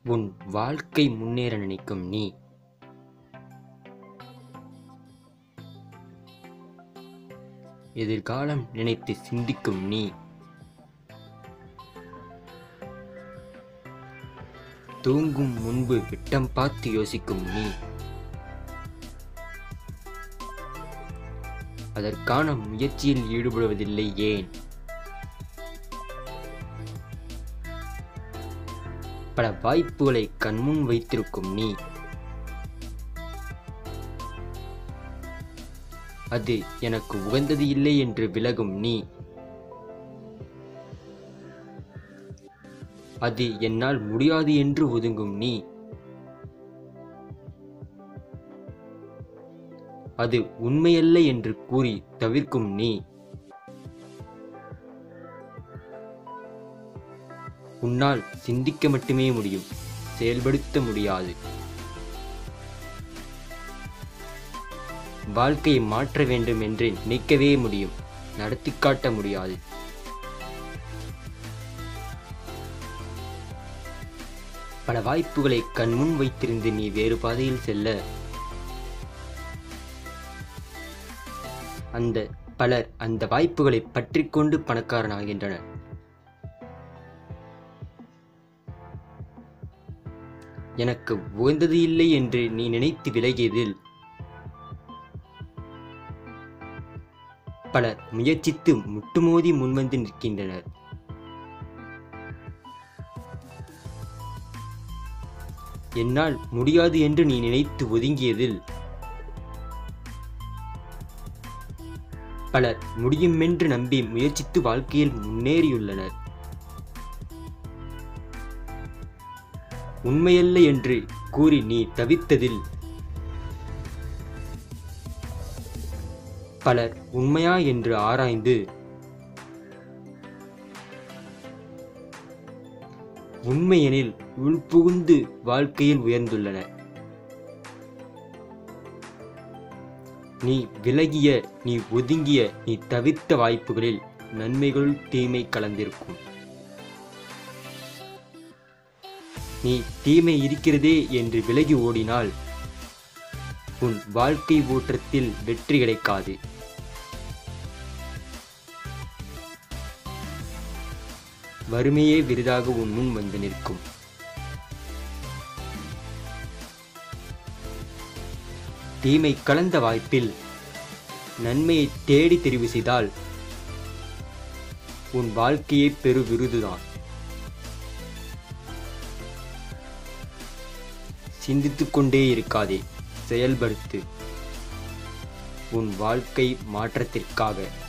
உன் வாழ்க்கை முன்னேற நினைக்கும் நீ எதிர்காலம் நினைத்து சிந்திக்கும் நீ தூங்கும் முன்பு விட்டம் பார்த்து யோசிக்கும் நீ அதற்கான முயற்சியில் ஈடுபடுவதில்லை ஏன் பல வாய்ப்புகளை கண்முன் வைத்திருக்கும் நீ அது எனக்கு உகந்தது இல்லை என்று விலகும் நீ அது என்னால் முடியாது என்று ஒதுங்கும் நீ அது உண்மையல்ல என்று கூறி தவிர்க்கும் நீ உன்னால் சிந்திக்க மட்டுமே முடியும் செயல்படுத்த முடியாது வாழ்க்கையை மாற்ற வேண்டும் என்று நினைக்கவே முடியும் நடத்தி காட்ட முடியாது பல வாய்ப்புகளை கண்முன் வைத்திருந்து நீ வேறு பாதையில் செல்ல அந்த பலர் அந்த வாய்ப்புகளை பற்றிக்கொண்டு பணக்காரனாகின்றனர் எனக்கு உகந்தது இல்லை என்று நீ நினைத்து விலகியதில் பலர் முயற்சித்து முட்டுமோதி முன்வந்து நிற்கின்றனர் என்னால் முடியாது என்று நீ நினைத்து ஒதுங்கியதில் பலர் முடியுமென்று நம்பி முயற்சித்து வாழ்க்கையில் முன்னேறியுள்ளனர் உண்மையல்ல என்று கூறி நீ தவித்ததில் பலர் உண்மையா என்று ஆராய்ந்து உண்மையெனில் உள்புகுந்து வாழ்க்கையில் உயர்ந்துள்ளனர் நீ விலகிய நீ ஒதுங்கிய நீ தவிர்த்த வாய்ப்புகளில் நன்மைகளுள் தீமை கலந்திருக்கும் நீ தீமை இருக்கிறதே என்று விலகி ஓடினால் உன் வாழ்க்கை ஓட்டத்தில் வெற்றி கிடைக்காது வறுமையே விருதாக உன் முன் வந்து நிற்கும் தீமை கலந்த வாய்ப்பில் நன்மையை தேடி தெரிவு செய்தால் உன் வாழ்க்கையே பெரு விருதுதான் சிந்தித்துக் கொண்டே இருக்காதே செயல்படுத்து உன் வாழ்க்கை மாற்றத்திற்காக